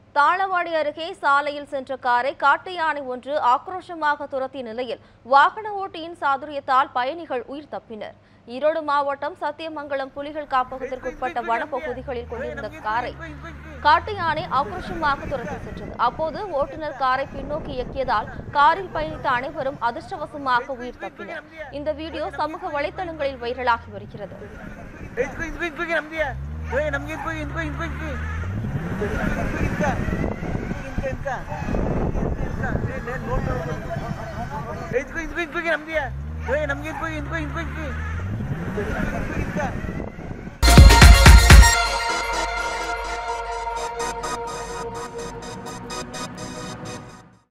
தாளவாடி அருகே சாலையில் சென்ற காரை காட்டு யானை ஒன்று ஆக்ரோஷமாக துரத்திய நிலையில் வாகன ஓட்டியின் சாதுரியத்தால் பயணிகள் உயிர் தப்பினர் ஈரோடு மாவட்டம் சத்தியமங்கலம் புலிகள் காப்பகத்திற்குட்பட்ட வனப்பகுதிகளில் கொண்டிருந்த காரை காட்டு யானை ஆக்ரோஷமாக துரத்தி சென்றது அப்போது ஓட்டுநர் காரை பின்னோக்கி இயக்கியதால் காரில் பயணித்த அனைவரும் அதிர்ஷ்டவசமாக உயிர் தப்பினர் இந்த வீடியோ சமூக வலைதளங்களில் வைரலாகி வருகிறது इसको इसको इसको क्या नाम दिया ओए नमके इसको इनको इनको इनको इनका इनका इनका इनका ये ले नोट करो इसको इसको इसको क्या नाम दिया ओए नमके इसको इनको इनको इनको इनका